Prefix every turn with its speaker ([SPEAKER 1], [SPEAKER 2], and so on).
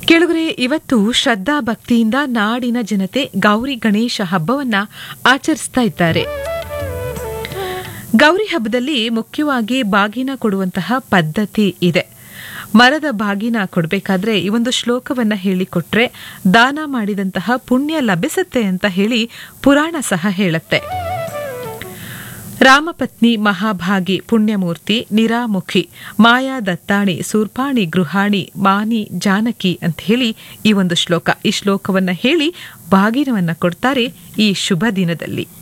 [SPEAKER 1] ಕೆಳಗರೆ ಇವತ್ತು ಶ್ರದ್ಧಾ ಭಕ್ತಿಯಿಂದ ನಾಡಿನ ಜನತೆ ಗೌರಿ ಗಣೇಶ ಹಬ್ಬವನ್ನ ಆಚರಿಸ್ತಾ ಇದ್ದಾರೆ ಗೌರಿ ಹಬ್ಬದಲ್ಲಿ ಮುಖ್ಯವಾಗಿ ಬಾಗಿನ ಕೊಡುವಂತಹ ಪದ್ಧತಿ ಇದೆ ಮರದ ಬಾಗಿನ ಕೊಡಬೇಕಾದ್ರೆ ಈ ಒಂದು ಶ್ಲೋಕವನ್ನ ಹೇಳಿಕೊಟ್ರೆ ದಾನ ಮಾಡಿದಂತಹ ಪುಣ್ಯ ಲಭಿಸುತ್ತೆ ಅಂತ ಹೇಳಿ ಪುರಾಣ ಸಹ ಹೇಳುತ್ತೆ ರಾಮಪತ್ನಿ ಮಹಾಭಾಗಿ ಪುಣ್ಯಮೂರ್ತಿ ನಿರಾಮುಖಿ ಮಾಯಾ ದತ್ತಾಣಿ ಸೂರ್ಪಾಣಿ ಗೃಹಾಣಿ ಮಾನಿ ಜಾನಕಿ ಅಂತ ಹೇಳಿ ಈ ಒಂದು ಶ್ಲೋಕ ಈ ಶ್ಲೋಕವನ್ನ ಹೇಳಿ ಬಾಗಿನವನ್ನ ಕೊಡ್ತಾರೆ ಈ ಶುಭ ದಿನದಲ್ಲಿ